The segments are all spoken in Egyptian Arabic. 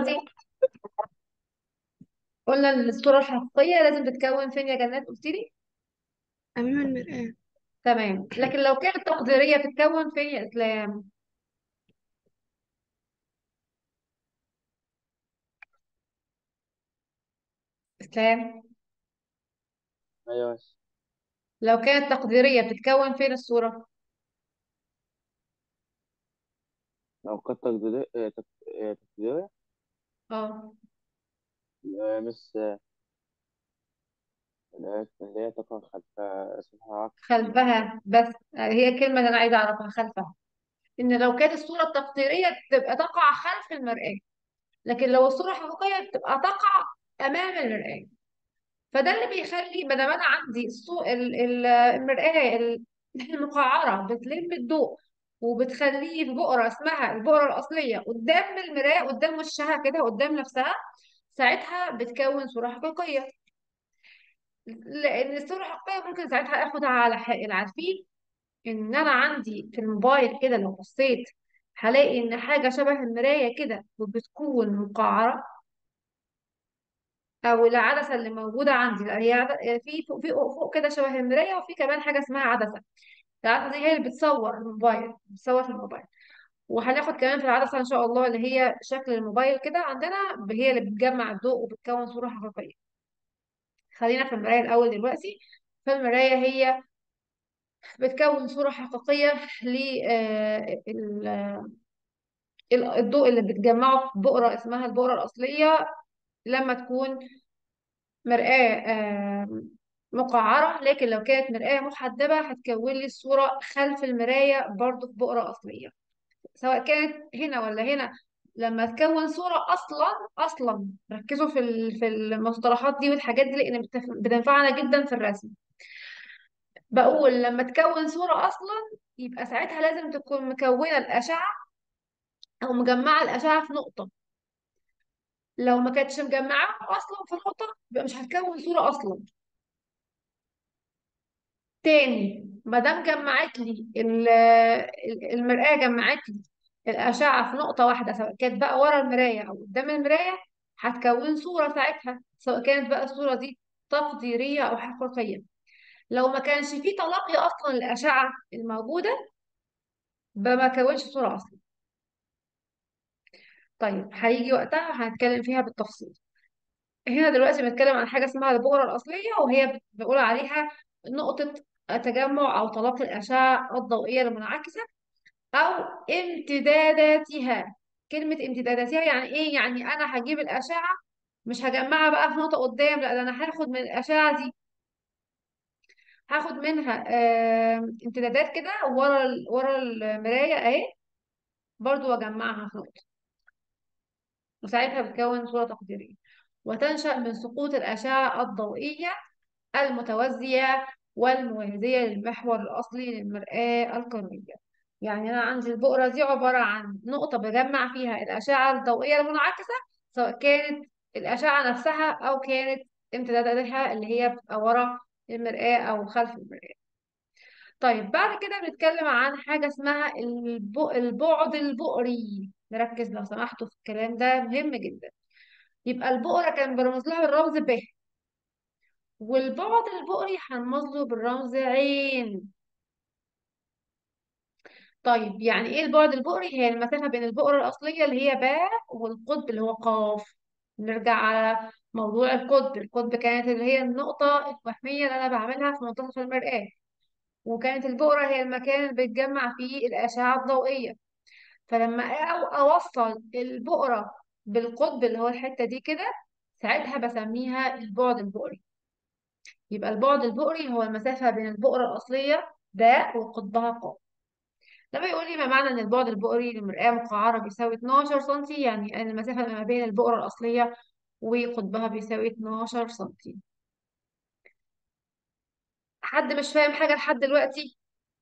دلوقتي قلنا ان الصورة الحقيقية لازم تتكون فين يا جنات قلت لي أمام المرآة تمام لكن لو كانت تقديرية تتكون فين يا اسلام اسلام ايوه بس لو كانت تقديرية بتتكون فين الصورة لو كانت تقديرية آه، تق- آه، تقديرية اه آه، مس آه، اللي هي تقع خلف آه، اسمها عقل خلفها بس هي كلمة انا عايزة اعرفها خلفها ان لو كانت الصورة التقديرية تبقى تقع خلف المرآة لكن لو الصورة الحقيقية بتبقى تقع امام المرآة فده اللي بيخلي ما دام انا عندي الصو... ال- ال- المرآة ال- المقعرة بتلم الضوء وبتخليه في بؤرة اسمها البؤرة الأصلية قدام المراية قدام وشها كده قدام نفسها ساعتها بتكون صورة حقيقية لأن الصورة الحقيقية ممكن ساعتها آخدها على حقيقة عارفين إن أنا عندي في الموبايل كده لو بصيت هلاقي إن حاجة شبه المراية كده وبتكون مقعرة او العدسه اللي موجوده عندي لا هي عد... في فوق في فوق كده شبه المرايه وفي كمان حاجه اسمها عدسه العدسه دي هي اللي بتصور الموبايل بتصور في الموبايل وهناخد كمان في العدسه ان شاء الله اللي هي شكل الموبايل كده عندنا هي اللي بتجمع الضوء وبتكون صوره حقيقيه خلينا في المرايه الاول دلوقتي فالمرايه هي بتكون صوره حقيقيه للضوء اللي بتجمعه في بؤره اسمها البؤره الاصليه لما تكون مرآة آه، مقعرة لكن لو كانت مرآة محدبة هتكون لي الصورة خلف المراية برضو في بؤرة أصلية سواء كانت هنا ولا هنا لما تكون صورة أصلا أصلا ركزوا في ال- في المصطلحات دي والحاجات دي لأن بتف- بتنفعنا جدا في الرسم بقول لما تكون صورة أصلا يبقى ساعتها لازم تكون مكونة الأشعة أو مجمعة الأشعة في نقطة لو ما كانتش مجمعة أصلا في نقطة يبقى مش هتكون صورة أصلا تاني ما دام جمعت لي ال- ال- المرآة جمعت لي الأشعة في نقطة واحدة سواء كانت بقى ورا المراية أو قدام المراية هتكون صورة ساعتها سواء كانت بقى الصورة دي تقديرية أو حقيقية لو ما كانش في تلاقي أصلا للأشعة الموجودة ما كونش صورة أصلا طيب هيجي وقتها هنتكلم فيها بالتفصيل هنا دلوقتي بنتكلم عن حاجة اسمها البؤرة الأصلية وهي بنقول عليها نقطة تجمع أو تلاقي الأشعة الضوئية المنعكسة أو امتداداتها كلمة امتداداتها يعني إيه؟ يعني أنا هجيب الأشعة مش هجمعها بقى في نقطة قدام لا ده أنا هاخد من الأشعة دي هاخد منها آم، امتدادات كده ورا ال- ورا المراية أهي برضو وأجمعها في نقطة وساعتها بتكون صورة تقديرية وتنشأ من سقوط الأشعة الضوئية المتوازية والموازية للمحور الأصلي للمرآة الكونية يعني أنا عندي البؤرة دي عبارة عن نقطة بجمع فيها الأشعة الضوئية المنعكسة سواء كانت الأشعة نفسها أو كانت امتداداتها اللي هي بتبقى ورا المرآة أو خلف المرآة طيب بعد كده بنتكلم عن حاجة اسمها الب- البعد البؤري نركز لو سمحتوا في الكلام ده مهم جدا يبقى البؤرة كان بيرمز لها بالرمز ب والبعد البؤري هنرمز له بالرمز عين طيب يعني ايه البعد البؤري هي المسافة بين البؤرة الأصلية اللي هي باء والقطب اللي هو قاف نرجع على موضوع القطب القطب كانت اللي هي النقطة الوهمية اللي أنا بعملها في منتصف المرآة وكانت البؤرة هي المكان اللي بتجمع فيه الأشعة الضوئية فلما أو أوصل البؤرة بالقطب اللي هو الحتة دي كده ساعتها بسميها البعد البؤري يبقى البعد البؤري هو المسافة بين البؤرة الأصلية باء وقطبها قاف ده بيقول لي ما معنى ان البعد البؤري للمرآة مقعرة بيساوي 12 سنتي يعني ان المسافة ما بين البؤرة الأصلية وقطبها بيساوي 12 سنتي حد مش فاهم حاجة لحد دلوقتي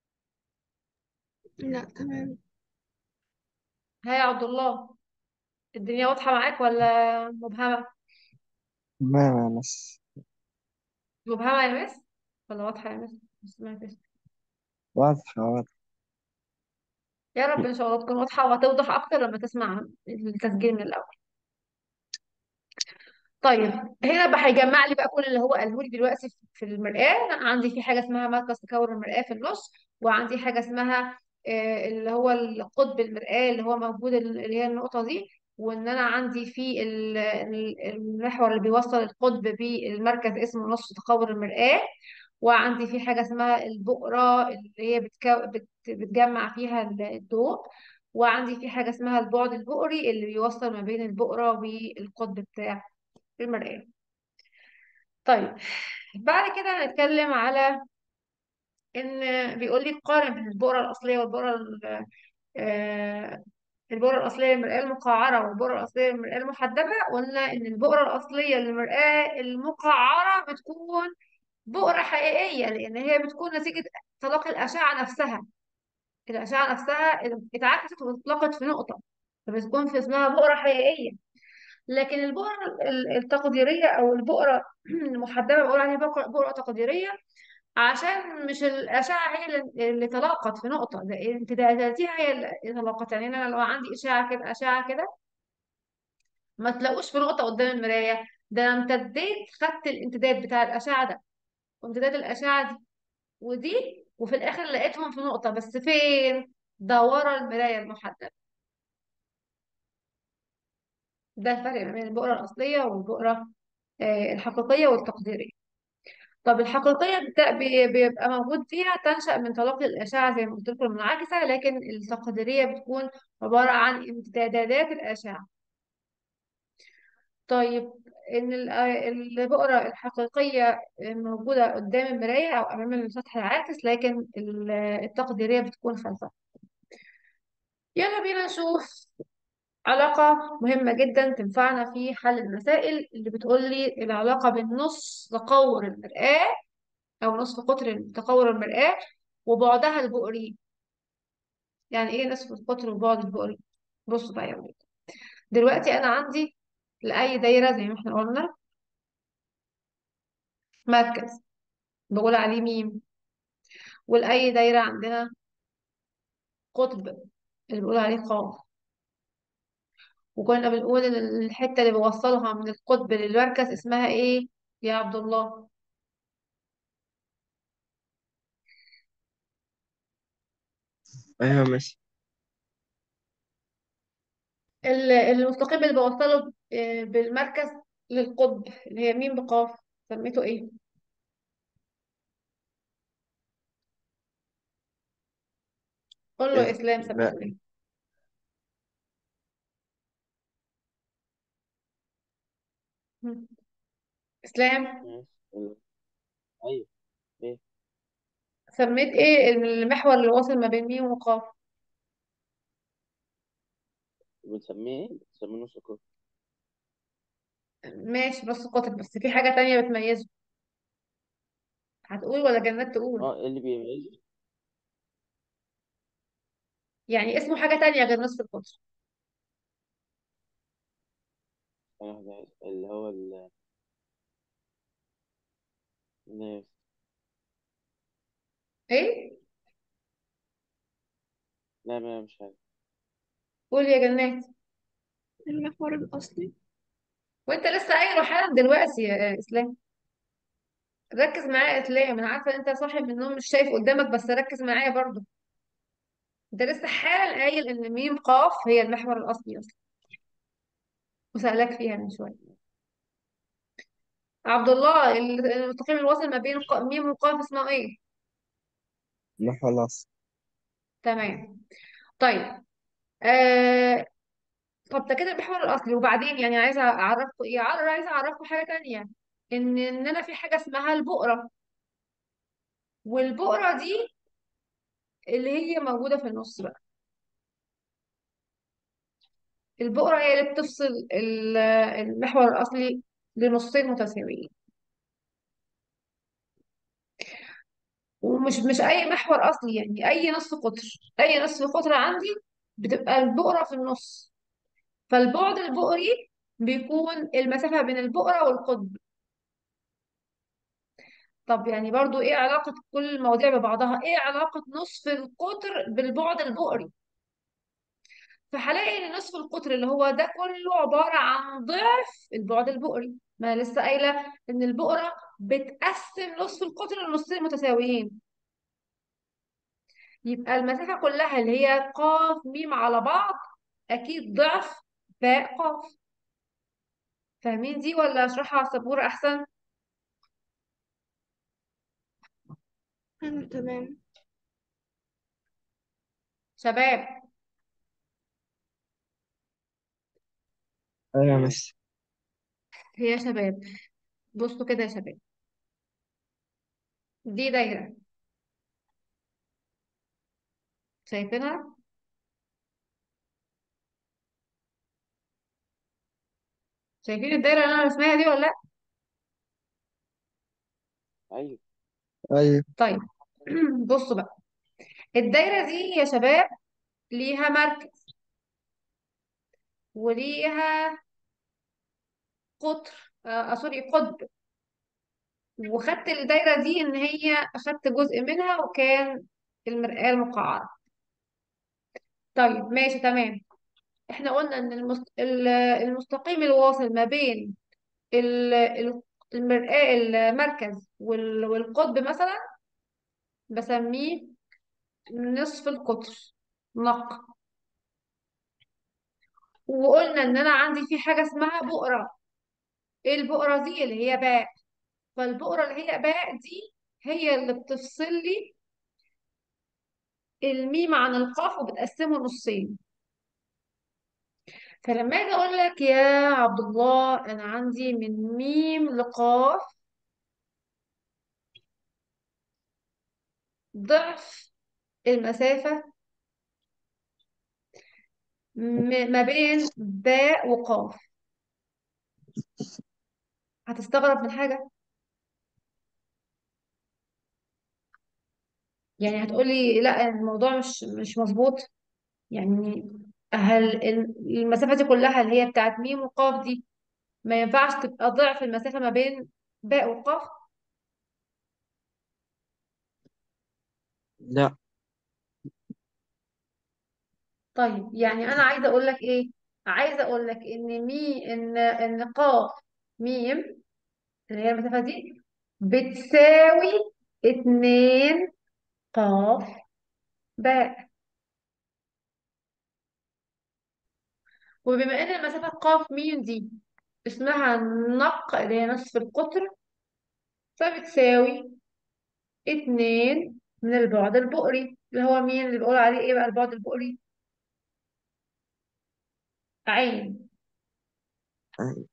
لا تمام ها يا عبد الله الدنيا واضحة معاك ولا مبهمة تمام يا مس مبهمة يا مس ولا واضحة يا مس مش سمعتش واضح واضح يا رب ان شاء الله تكون واضحة وهتوضح اكتر لما تسمع التسجيل من الاول طيب هنا بقى هيجمع لي بقى كل اللي هو قاله لي دلوقتي في في المرآة عندي في حاجة اسمها مركز تكون المرآة في النص وعندي حاجة اسمها آه، اللي هو القطب المرآة اللي هو موجود اللي هي النقطة دي وان انا عندي في ال- ال- المحور اللي بيوصل القطب بالمركز اسمه نص تكون المرآة وعندي في حاجة اسمها البؤرة اللي هي بتكو... بت... بتجمع فيها الضوء وعندي في حاجة اسمها البعد البؤري اللي بيوصل ما بين البؤرة والقطب بتاع المرآة طيب بعد كده هنتكلم على ان بيقول لي قارن بين البؤره الاصليه والبؤره ال- آه، البؤره الاصليه للمرآة المقعره والبؤره الاصليه للمرآة المحدبه قلنا ان البؤره الاصليه للمرآة المقعره بتكون بؤره حقيقيه لان هي بتكون نتيجه تلاقي الاشعه نفسها الاشعه نفسها اتعكست واتلقت في نقطه فبتكون في اسمها بؤره حقيقيه لكن البؤره ال- التقديريه او البؤره المحدبه بقول عليها بؤره بؤرة تقديريه عشان مش الأشعة هي اللي اللي تلاقت في نقطة ده امتداداتها هي اللي تلاقت يعني أنا لو عندي إشعة كده أشعة كده ما تلاقوش في نقطة قدام المراية ده أنا امتديت خدت الامتداد بتاع الأشعة ده وامتداد الأشعة دي ودي وفي الآخر لقيتهم في نقطة بس فين؟ ده ورا المراية المحدبة ده الفرق ما بين البؤرة الأصلية والبؤرة آه، الحقيقية والتقديرية طب الحقيقية بت- بي- بيبقى موجود فيها تنشأ من تلقي الأشعة زي ما قلت لكم المنعكسة لكن التقديرية بتكون عبارة عن امتدادات الأشعة طيب إن ال- البؤرة الحقيقية موجودة قدام المراية أو أمام السطح العاكس لكن ال- التقديرية بتكون خلفها يلا بينا نشوف علاقة مهمة جدا تنفعنا في حل المسائل اللي بتقول لي العلاقة بين نص تقور المرآة أو نصف قطر تقور المرآة وبعدها البؤري يعني ايه نصف القطر وبعد البؤري بصوا بقى يا ولاد دلوقتي انا عندي لاي دايره زي ما احنا قلنا مركز بقول عليه ميم ولاي دايره عندنا قطب اللي بقول عليه قاف وكنا بنقول ان الحته اللي بوصلها من القطب للمركز اسمها ايه يا عبد الله ايوه ماشي ال- المستقيم اللي بوصله آه، بالمركز للقطب اللي هي ميم بقاف سميته ايه قول له يا إيه؟ اسلام لا سميته ايه مم. اسلام ماشي ال- ايوه ايه سميت ايه المحور اللي واصل ما بين ميم وقاف بنسميه ايه بنسميه نص كوب ماشي نص قطب بس في حاجة تانية بتميزه هتقول ولا جنات تقول اه ايه اللي بيميزه يعني اسمه حاجة تانية غير نصف القطر ثانية واحدة اللي هو ال الناس ايه لا ما مش عارف قول يا جنات المحور الأصلي وانت لسه قايله حالا دلوقتي يا اسلام ركز معايا يا اسلام انا عارفه ان انت صاحي من النوم مش شايف قدامك بس ركز معايا برضو انت لسه حالا قايل ان ميم قاف هي المحور الاصلي اصلا وسألك فيها من شويه عبد الله المستقيم الواصل ما بين ق- ميم وقاف اسمه ايه ما خلاص تمام طيب آه طب ده كده المحور الاصلي وبعدين يعني عايزه اعرفكم ايه عار- عايزه اعرفكم حاجه تانية ان ان انا في حاجه اسمها البقره والبقره دي اللي هي موجوده في النص بقى البقره هي اللي بتفصل ال- المحور الاصلي لنصين متساويين ومش مش اي محور اصلي يعني اي نص قطر اي نص قطر عندي بتبقى البقره في النص فالبعد البقري بيكون المسافه بين البقره والقطب طب يعني برضو ايه علاقة كل المواضيع ببعضها ايه علاقة نصف القطر بالبعد البؤري فهلاقي ان نصف القطر اللي هو ده كله عبارة عن ضعف البعد البؤري ما أنا لسه قايلة ان البؤرة بتقسم نصف القطر لنصين متساويين يبقى المسافة كلها اللي هي قاف ميم على بعض اكيد ضعف باء قاف فاهمين دي ولا اشرحها على السبورة احسن أنا تمام شباب أيوة يا مس هي يا شباب بصوا كده يا شباب دي دايرة شايفينها شايفين الدايرة اللي انا رسمها دي ولا لا ايوه أيوة طيب بصوا بقى الدايرة دي يا شباب ليها مركز وليها قطر آه سوري قطب وخدت الدايرة دي ان هي اخدت جزء منها وكان المرآة المقعرة طيب ماشي تمام احنا قلنا ان المست... ال- المستقيم الواصل ما بين ال- ال- المرآة المركز وال... والقطب مثلا بسميه نصف القطر نق وقلنا ان انا عندي في حاجة اسمها بؤرة ايه البؤرة دي اللي هي باء فالبؤرة اللي هي باء دي هي اللي بتفصل لي الميم عن القاف وبتقسمه نصين فلما اجي اقول لك يا عبد الله انا عندي من ميم لقاف ضعف المسافة م- ما بين باء وقاف هتستغرب من حاجة يعني هتقولي لا الموضوع مش مش مظبوط يعني هل ال- المسافة دي كلها اللي هي بتاعت ميم وقاف دي ما ينفعش تبقى ضعف المسافة ما بين باء وقاف لا طيب يعني انا عايزه اقول لك ايه عايزه اقول لك ان مي ان ان قاف ميم اللي هي المسافه دي بتساوي اتنين قاف باء وبما ان المسافه قاف ميم دي اسمها نق اللي هي نصف القطر فبتساوي اتنين من البعد البؤري اللي هو مين اللي بيقول عليه ايه بقى البعد البؤري عين أيوة.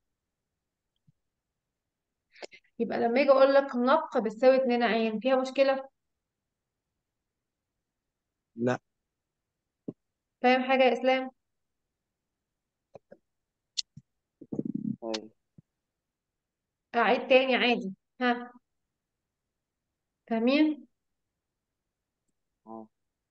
يبقى لما اجي اقول لك نق بتساوي اتنين عين فيها مشكله لا فاهم حاجه يا اسلام ايوه اعيد تاني عادي ها فاهمين اه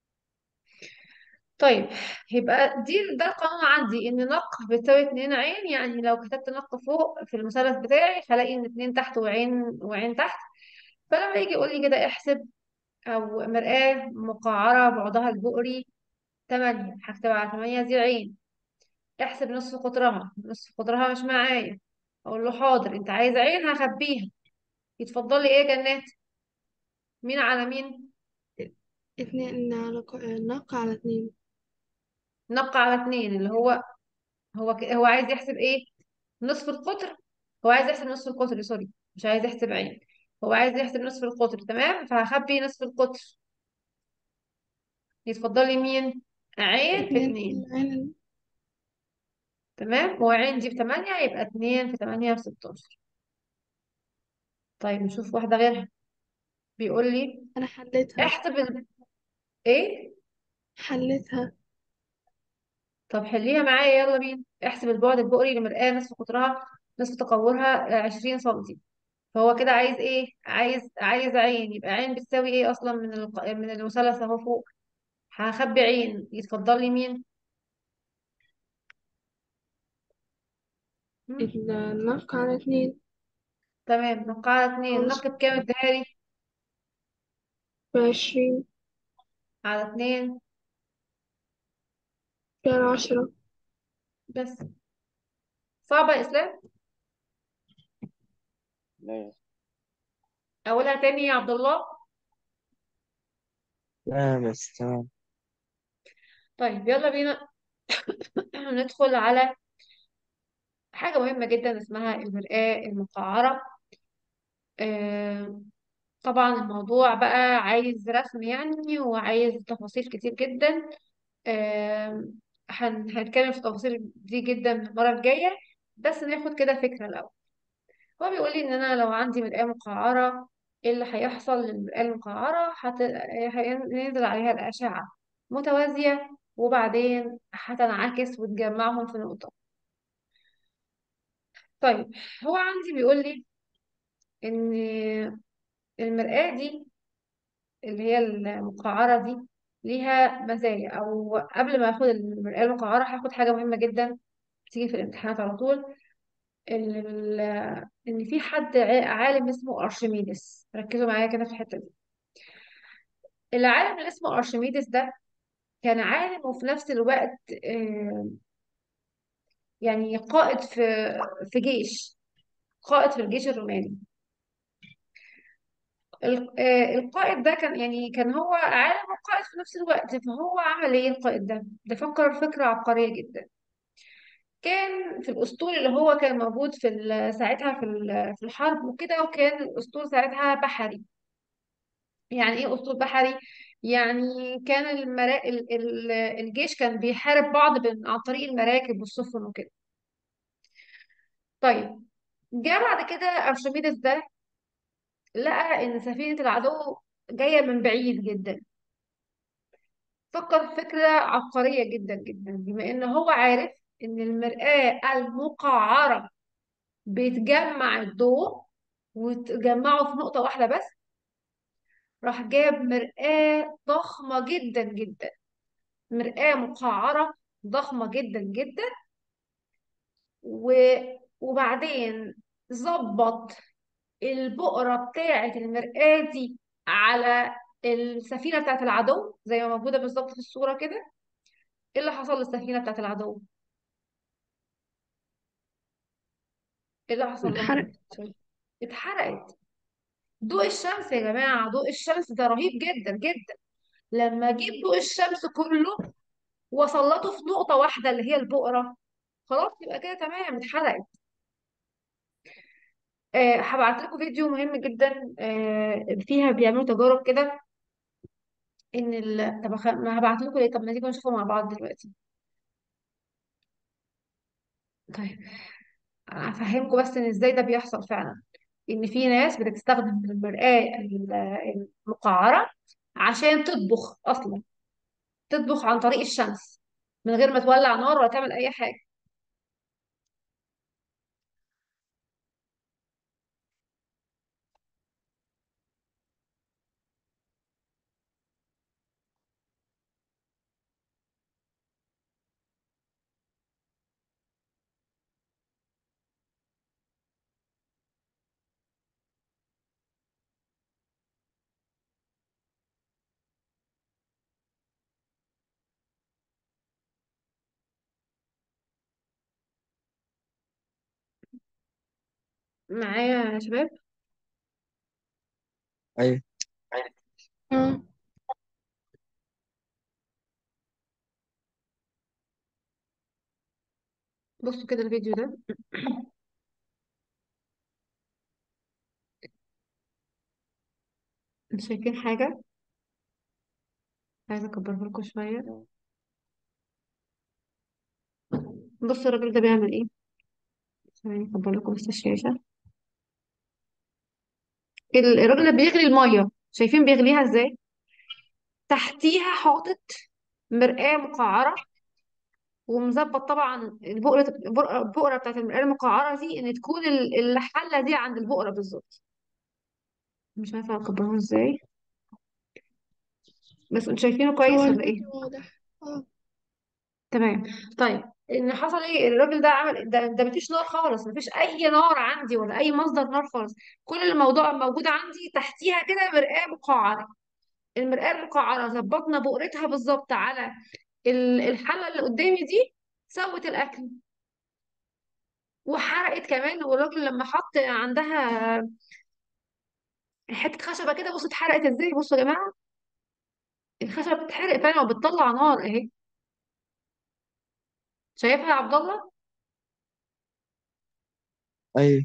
طيب يبقى دي ده القانون عندي ان نق بتساوي اتنين عين يعني لو كتبت نق فوق في المثلث بتاعي هلاقي ان اتنين تحت وعين وعين تحت فلما يجي يقول لي كده احسب او مرآة مقعرة بعدها البؤري 8 هكتب على 8 دي عين احسب نصف قطرها نصف قطرها مش معايا اقول له حاضر انت عايز عين هخبيها يتفضل لي ايه يا جنات مين على مين اتنين نق نق على اتنين نق على اتنين اللي هو هو ك- هو عايز يحسب ايه نصف القطر هو عايز يحسب نصف القطر سوري مش عايز يحسب عين هو عايز يحسب نصف القطر تمام فهخبي نصف القطر يتفضل لي مين عين في اتنين اتنين العين تمام وعين دي بتمانية يبقى اتنين في تمانية في ستاشر طيب نشوف واحدة غيرها بيقول لي أنا حليتها احسب ال... ايه حليتها طب حليها معايا يلا بينا احسب البعد البؤري لمرآة نصف قطرها نصف تقورها عشرين سنتي فهو كده عايز ايه عايز عايز عين يبقى عين بتساوي ايه اصلا من الق... من المثلث اهو فوق هخبي عين يتفضل لي مين مم. النق على اتنين تمام نق على اتنين خلاص نق بكام الدهاري بعشرين على اتنين يعني عشرة بس صعبة يا إسلام لا يا أولها تاني يا عبد الله لا بس تمام طيب يلا بينا ندخل على حاجة مهمة جدا اسمها المرآة المقعرة آه، طبعا الموضوع بقى عايز رسم يعني وعايز تفاصيل كتير جدا آم، هن- هنتكلم في التفاصيل دي جدا المرة الجاية بس ناخد كده فكرة الأول هو بيقول لي إن أنا لو عندي مرآة مقعرة إيه اللي هيحصل للمرآة المقعرة هت... هينزل عليها الأشعة متوازية وبعدين هتنعكس وتجمعهم في نقطة طيب هو عندي بيقول لي إن المرآة دي اللي هي المقعرة دي ليها مزايا أو قبل ما أخد المرآة المقعرة هاخد حاجة مهمة جدا تيجي في الامتحانات على طول ال- ال- إن في حد ع- عالم اسمه أرشميدس ركزوا معايا كده في الحتة دي العالم اللي اسمه أرشميدس ده كان عالم وفي نفس الوقت آه، يعني قائد في في جيش قائد في الجيش الروماني ال- آه، القائد ده كان يعني كان هو عالم وقائد في نفس الوقت فهو عمل ايه القائد ده ده فكر فكرة عبقرية جدا كان في الأسطول اللي هو كان موجود في ال- ساعتها في ال- في الحرب وكده وكان الأسطول ساعتها بحري يعني ايه أسطول بحري يعني كان المرا... ال- ال- الجيش كان بيحارب بعض بن- عن طريق المراكب والسفن وكده طيب جاء بعد كده أرشميدس ده لقى إن سفينة العدو جاية من بعيد جدا فكر فكرة عبقرية جدا جدا بما إن هو عارف إن المرآة المقعرة بتجمع الضوء وتجمعه في نقطة واحدة بس راح جاب مرآة ضخمة جدا جدا مرآة مقعرة ضخمة جدا جدا و... وبعدين ظبط البقرة بتاعة المرآة دي على السفينة بتاعة العدو زي ما موجودة بالظبط في الصورة كده ايه اللي حصل للسفينة بتاعة العدو ايه اللي حصل لها اتحرق اتحرقت ضوء الشمس يا جماعة ضوء الشمس ده رهيب جدا جدا لما اجيب ضوء الشمس كله واسلطه في نقطة واحدة اللي هي البقرة خلاص يبقى كده تمام اتحرقت أه هبعت لكم فيديو مهم جدا أه فيها بيعملوا تجارب كده ان ال... طب أخ... ما هبعت لكم ليه طب ما تيجي نشوفه مع بعض دلوقتي طيب افهمكم بس ان ازاي ده بيحصل فعلا ان في ناس بتستخدم المرآة ال- المقعرة عشان تطبخ اصلا تطبخ عن طريق الشمس من غير ما تولع نار ولا تعمل اي حاجة معايا يا شباب أيوة اه بصوا كده الفيديو ده انتوا شايفين حاجة عايزة اكبرها لكم شوية بصوا الراجل ده بيعمل ايه ثواني اكبر لكم بس الشاشة ال- الراجل ده بيغلي المية شايفين بيغليها ازاي تحتيها حاطط مرآة مقعرة ومظبط طبعا البقرة البقرة البقرة بتاعت المرآة المقعرة دي ان تكون ال- الحلة دي عند البقرة بالظبط مش عارفة اكبرها ازاي بس انتوا شايفينه هو كويس ولا ايه الفيديو واضح اه تمام طيب ان حصل ايه الراجل ده عمل ده ده مفيش نار خالص مفيش اي نار عندي ولا اي مصدر نار خالص كل الموضوع موجود عندي تحتيها كده مرآة مقعرة المرآة المقعرة ظبطنا بقرتها بالظبط على ال- الحلة اللي قدامي دي سوت الأكل وحرقت كمان والراجل لما حط عندها حتة خشبة كده بصوا اتحرقت ازاي بصوا يا جماعة الخشبة بتتحرق فعلا وبتطلع نار اهي شايفها يا عبد الله أيوة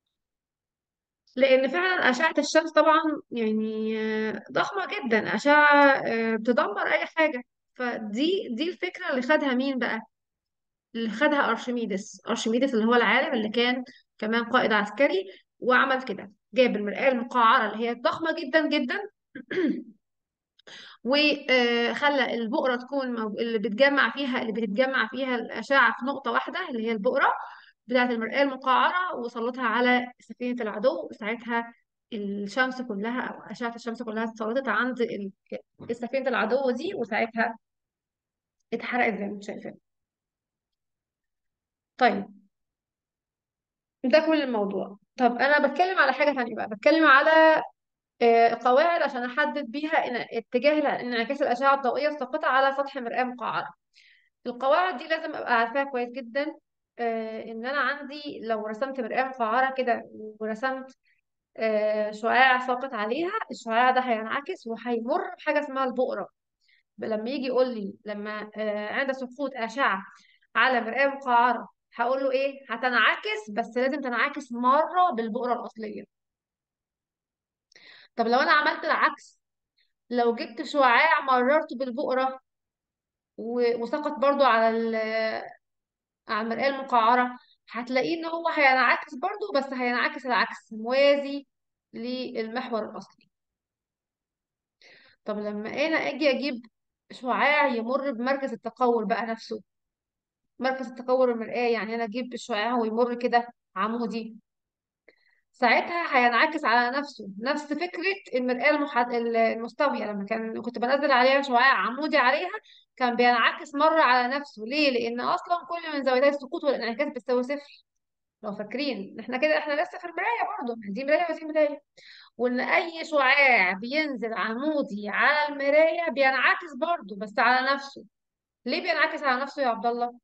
لأن فعلا أشعة الشمس طبعا يعني آه، ضخمة جدا أشعة آه، بتدمر أي حاجة فدي دي الفكرة اللي خدها مين بقى اللي خدها أرشميدس أرشميدس اللي هو العالم اللي كان كمان قائد عسكري وعمل كده جاب المرآة المقعرة اللي هي ضخمة جدا جدا وخلى البقرة تكون مو- اللي بتجمع فيها اللي بتتجمع فيها الأشعة في نقطة واحدة اللي هي البقرة بتاعة المرآة المقعرة وسلطها على سفينة العدو ساعتها الشمس كلها أو أشعة الشمس كلها اتسلطت عند ال- السفينة العدو دي وساعتها اتحرقت زي ما انتم شايفين طيب ده كل الموضوع طب أنا بتكلم على حاجة تانية بقى بتكلم على آه، قواعد عشان أحدد بيها إن- اتجاه انعكاس الأشعة الضوئية الساقطة على سطح مرآة مقعرة القواعد دي لازم ابقى عارفاها كويس جدا آه ان انا عندي لو رسمت مرآة مقعرة كده ورسمت آه شعاع ساقط عليها الشعاع ده هينعكس وهيمر بحاجة اسمها البؤرة لما يجي يقول لي لما آه عند سقوط أشعة على مرآة مقعرة هقول له ايه هتنعكس بس لازم تنعكس مرة بالبؤرة الأصلية طب لو انا عملت العكس لو جبت شعاع مررته بالبؤرة و- وسقط برضو على على المرآة المقعرة هتلاقيه ان هو هينعكس برضو بس هينعكس العكس موازي للمحور الاصلي طب لما انا اجي اجيب شعاع يمر بمركز التقور بقى نفسه مركز التقور المرآة يعني انا اجيب الشعاع ويمر كده عمودي ساعتها هينعكس على نفسه نفس فكرة المرآة المحد... المستوية لما كان كنت بنزل عليها شعاع عمودي عليها كان بينعكس مرة على نفسه ليه؟ لأن أصلا كل من زاويتي السقوط والانعكاس بتساوي صفر لو فاكرين احنا كده احنا لسه في المرايه برضه ما دي مرايه ودي مرايه وان اي شعاع بينزل عمودي على المرايه بينعكس برضه بس على نفسه ليه بينعكس على نفسه يا عبد الله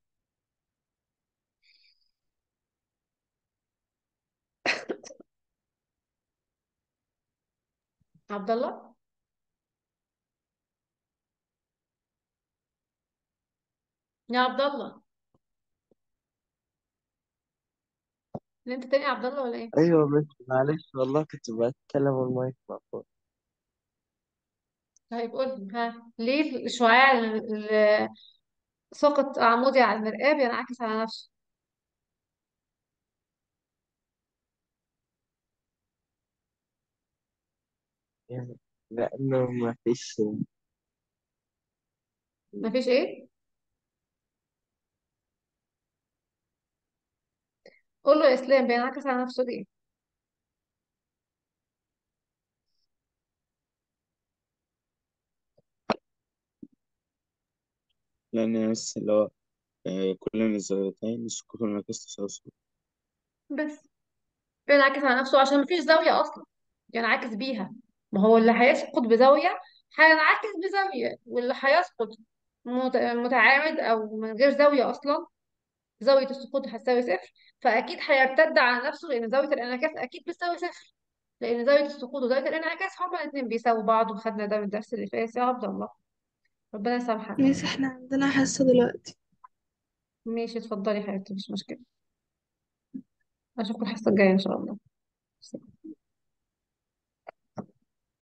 عبد الله يا عبد الله اللي انت تاني يا عبد الله ولا ايه أيوة بس معلش والله كنت بتكلم والمايك مقفول طيب قول لي ها ليه الشعاع اللي سقط عمودي على المرآة بينعكس على نفسه يعني لأنه ما فيش مفيش ايه قول له يا اسلام بينعكس على نفسه ليه لأن بس اللي هو آه، كل من الزاويتين السقوط والانعكاس تسلسل بس بينعكس على نفسه عشان مفيش زاوية أصلا ينعكس بيها ما هو اللي هيسقط بزاوية هينعكس بزاوية واللي هيسقط مت- متعامد أو من غير زاوية أصلا زاوية السقوط هتساوي صفر فأكيد هيرتد على نفسه لأن زاوية الانعكاس أكيد بتساوي صفر لأن زاوية السقوط وزاوية الانعكاس هما الاتنين بيساووا بعض وخدنا ده من الدرس اللي فات يا عبد الله ربنا يسامحك ميس احنا عندنا حصة دلوقتي ماشي اتفضلي يا حبيبتي مش مشكلة أشوفك الحصة الجاية إن شاء الله